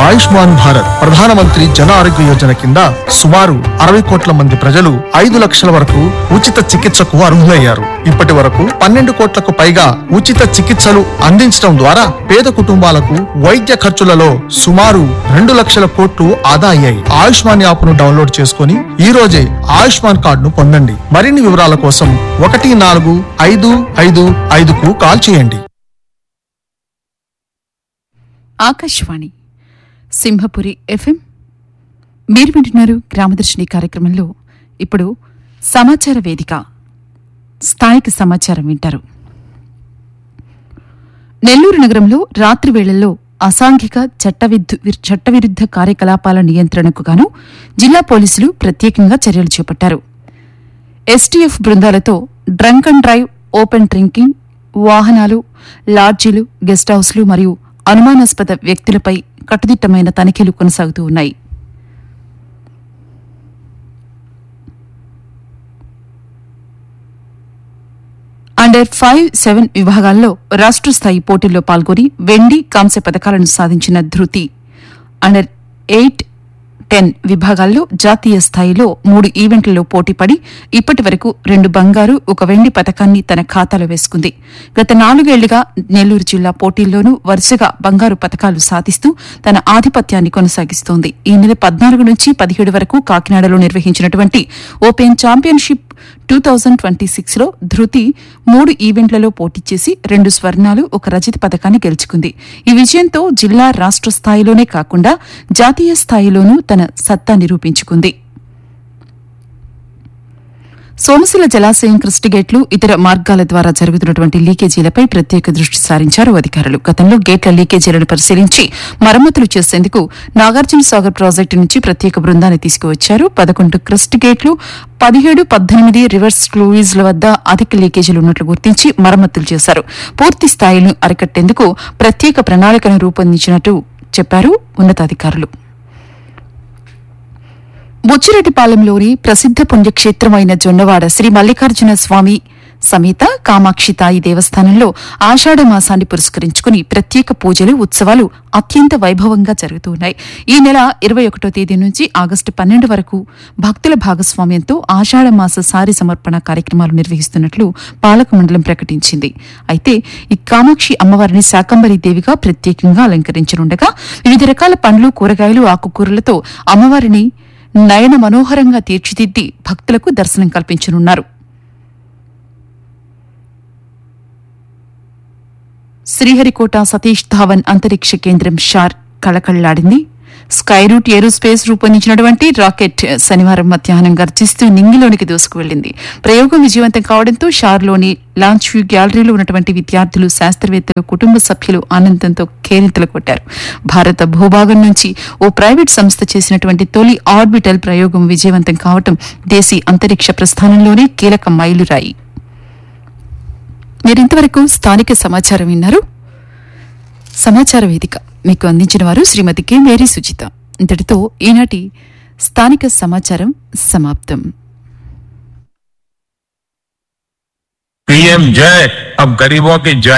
ఆయుష్మాన్ భారత్ ప్రధానమంత్రి జన ఆరోగ్య యోజన కింద సుమారు అరవై కోట్ల మంది ప్రజలు ఐదు లక్షల వరకు ఉచిత చికిత్సకు అర్హులయ్యారు ఇప్పటి వరకు పన్నెండు కోట్లకు పైగా ఉచిత చికిత్సలు అందించడం ద్వారా పేద కుటుంబాలకు వైద్య ఖర్చులలో సుమారు రెండు లక్షల కోట్లు ఆదా అయ్యాయి ఆయుష్మాన్ యాప్ ను డౌన్లోడ్ చేసుకుని ఈ రోజే ఆయుష్మాన్ కార్డును పొందండి మరిన్ని వివరాల కోసం ఒకటి నాలుగు ఐదు ఐదు ఐదుకు కాల్ చేయండి ఆకాశవాణి సింహపురి ఎఫ్ఎం మీరు వింటున్నారు గ్రామదర్శిని కార్యక్రమంలో ఇప్పుడు సమాచార వేదిక స్థానిక సమాచారం వింటారు నెల్లూరు నగరంలో రాత్రి వేళల్లో అసాంఘిక చట్టవిద్దు విర్- చట్టవిరుద్ధ కార్యకలాపాల నియంత్రణకు గాను జిల్లా పోలీసులు ప్రత్యేకంగా చర్యలు చేపట్టారు ఎస్టీఎఫ్ బృందాలతో drunk and drive open drinking వాహనాలు లాడ్జీలు గెస్ట్ హౌస్లు మరియు అనుమానాస్పద వ్యక్తులపై కట్టుదిట్టమైన తనిఖీలు కొనసాగుతూ ఉన్నాయి అండర్ ఫైవ్ సెవెన్ విభాగాల్లో రాష్ట్ర స్థాయి పోటీల్లో పాల్గొని వెండి కాంస్య పథకాలను సాధించిన ధృతి అండర్ ఎయిట్ టెన్ విభాగాల్లో జాతీయ స్థాయిలో మూడు ఈవెంట్లలో పోటీపడి ఇప్పటి వరకు రెండు బంగారు ఒక వెండి పథకాన్ని తన ఖాతాలో వేసుకుంది గత నాలుగేళ్లుగా నెల్లూరు జిల్లా పోటీల్లోనూ వరుసగా బంగారు పథకాలు సాధిస్తూ తన ఆధిపత్యాన్ని కొనసాగిస్తోంది ఈ నెల పద్నాలుగు నుంచి పదిహేడు వరకు కాకినాడలో నిర్వహించినటువంటి open championship two thousand twenty six లో ధృతి మూడు ఈవెంట్లలో పోటీ చేసి రెండు స్వర్ణాలు ఒక రజత పథకాన్ని గెలుచుకుంది ఈ విజయంతో జిల్లా రాష్ట్ర స్థాయిలోనే కాకుండా జాతీయ స్థాయిలోనూ తన సత్తా నిరూపించుకుంది సోమశిల జలాశయం క్రిస్టిగేట్లు ఇతర మార్గాల ద్వారా జరుగుతున్నటువంటి లీకేజీలపై ప్రత్యేక దృష్టి సారించారు అధికారులు గతంలో గేట్ల లీకేజీలను పరిశీలించి మరమ్మతులు చేసేందుకు నాగార్జున సాగర్ ప్రాజెక్టు నుంచి ప్రత్యేక బృందాన్ని తీసుకువచ్చారు పదకొండు క్రిస్ట్ గేట్లు పదిహేడు పద్దెనిమిది రివర్స్ క్లూయిజ్ల వద్ద అధిక లీకేజీలు ఉన్నట్లు గుర్తించి మరమ్మతులు చేశారు పూర్తి స్థాయిలను అరికట్టేందుకు ప్రత్యేక ప్రణాళికను రూపొందించినట్టు చెప్పారు ఉన్నతాధికారులు బుచ్చిరెడ్డిపాలెంలోని ప్రసిద్ధ పుణ్యక్షేత్రమైన జొన్నవాడ శ్రీ మల్లికార్జున స్వామి సమేత కామాక్షి తాయి దేవస్థానంలో ఆషాఢ మాసాన్ని పురస్కరించుకుని ప్రత్యేక పూజలు ఉత్సవాలు అత్యంత వైభవంగా జరుగుతున్నాయి ఈ నెల ఇరవై ఒకటో తేదీ నుంచి ఆగస్టు పన్నెండు వరకు భక్తుల భాగస్వామ్యంతో ఆషాఢ మాస సారి సమర్పణ కార్యక్రమాలు నిర్వహిస్తున్నట్లు పాలక మండలం ప్రకటించింది అయితే ఈ కామాక్షి అమ్మవారిని శాకంబరి దేవిగా ప్రత్యేకంగా అలంకరించనుండగా వివిధ రకాల పండ్లు కూరగాయలు ఆకుకూరలతో అమ్మవారిని నయన మనోహరంగా తీర్చిదిద్ది భక్తులకు దర్శనం కల్పించనున్నారు శ్రీహరికోట సతీష్ ధావన్ అంతరిక్ష కేంద్రం షార్ కళకళ్లాడింది స్కై రూట్ ఏరోస్పేస్ రూపొందించినటువంటి రాకెట్ శనివారం మధ్యాహ్నం గర్జిస్తూ నింగిలోనికి దూసుకువెళ్లింది ప్రయోగం విజయవంతం కావడంతో షార్లోని లాంచ్ వ్యూ గ్యాలరీలో ఉన్నటువంటి విద్యార్థులు శాస్త్రవేత్తలు కుటుంబ సభ్యులు ఆనందంతో కేరింతలు కొట్టారు భారత భూభాగం నుంచి ఓ ప్రైవేట్ సంస్థ చేసినటువంటి తొలి ఆర్బిటల్ ప్రయోగం విజయవంతం కావటం దేశీ అంతరిక్ష ప్రస్థానంలోనే కీలక మైలురాయి మీరింతవరకు స్థానిక సమాచారం విన్నారు సమాచార వేదిక మీకు అందించిన వారు శ్రీమతి కె మేరీ సుచిత ఇంతటితో ఈనాటి స్థానిక సమాచారం సమాప్తం पीएम जय अब गरीबों की जय